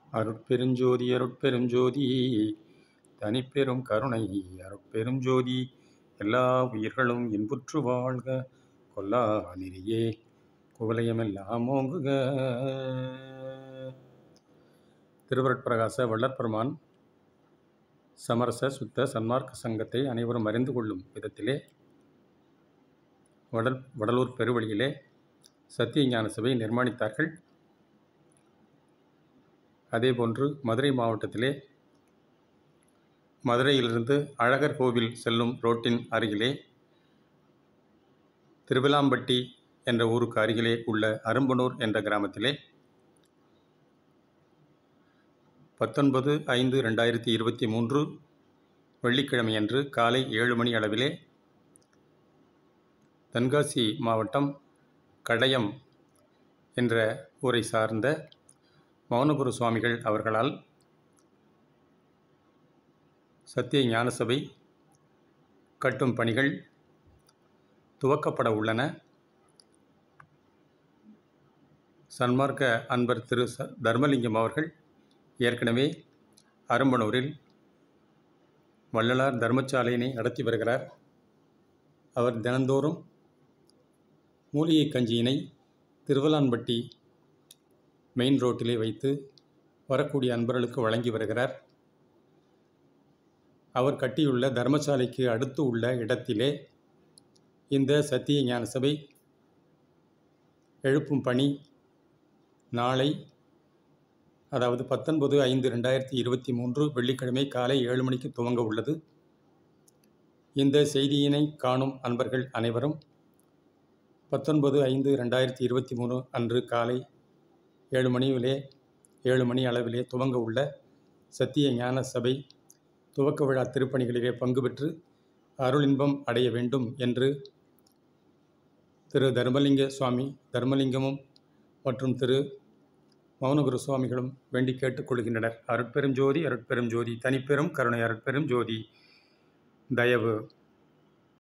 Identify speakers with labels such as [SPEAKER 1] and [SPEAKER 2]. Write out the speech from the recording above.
[SPEAKER 1] அருட்பெருஞ்சோதி அருட்பெருஞ்சோதி தனிப்பெரும் கருணை அருட்பெருஞ்சோதி எல்லா உயிர்களும் இன்புற்று வாழ்க கொல்லா நெறியே குவலயமெல்லாம் ஓங்குக திருவருட்பிரகாச வள்ளற்பெருமான் சமரச சுத்த சன்மார்க்க சங்கத்தை அனைவரும் அறிந்து கொள்ளும் விதத்திலே வடல் வடலூர் பெருவழியிலே சத்திய ஞான சபை நிர்மாணித்தார்கள் அதேபோன்று மதுரை மாவட்டத்திலே மதுரையிலிருந்து அழகர் கோவில் செல்லும் ரோட்டின் அருகிலே திருவிலாம்பட்டி என்ற ஊருக்கு அருகிலே உள்ள அரும்பனூர் என்ற கிராமத்திலே பத்தொன்பது ஐந்து ரெண்டாயிரத்தி இருபத்தி மூன்று வெள்ளிக்கிழமையன்று காலை ஏழு மணி அளவிலே தென்காசி மாவட்டம் கடையம் என்ற ஊரை சார்ந்த மௌனகுரு சுவாமிகள் அவர்களால் சத்திய ஞானசபை கட்டும் பணிகள் துவக்கப்பட உள்ளன சன்மார்க்க அன்பர் திரு ச தர்மலிங்கம் அவர்கள் ஏற்கனவே அரும்பனூரில் வள்ளலார் தர்மசாலையினை நடத்தி வருகிறார் அவர் தினந்தோறும் மூலிகை கஞ்சியினை திருவலான்பட்டி மெயின் ரோட்டிலே வைத்து வரக்கூடிய அன்பர்களுக்கு வழங்கி வருகிறார் அவர் கட்டியுள்ள தர்மசாலைக்கு அடுத்து உள்ள இடத்திலே இந்த சத்திய ஞான சபை எழுப்பும் பணி நாளை அதாவது பத்தொன்பது ஐந்து ரெண்டாயிரத்தி இருபத்தி மூன்று வெள்ளிக்கிழமை காலை ஏழு மணிக்கு துவங்க உள்ளது இந்த செய்தியினை காணும் அன்பர்கள் அனைவரும் பத்தொன்பது ஐந்து ரெண்டாயிரத்தி இருபத்தி மூணு அன்று காலை ஏழு மணியிலே ஏழு மணி அளவிலே துவங்க உள்ள சத்திய ஞான சபை துவக்க விழா திருப்பணிகளிலே பங்கு பெற்று அருளின்பம் அடைய வேண்டும் என்று திரு தர்மலிங்க சுவாமி தர்மலிங்கமும் மற்றும் திரு மௌனகுரு சுவாமிகளும் வேண்டி கேட்டுக்கொள்கின்றனர் அருட்பெரும் ஜோதி அருட்பெரும் ஜோதி தனிப்பெரும் கருணை அருட்பெரும் ஜோதி தயவு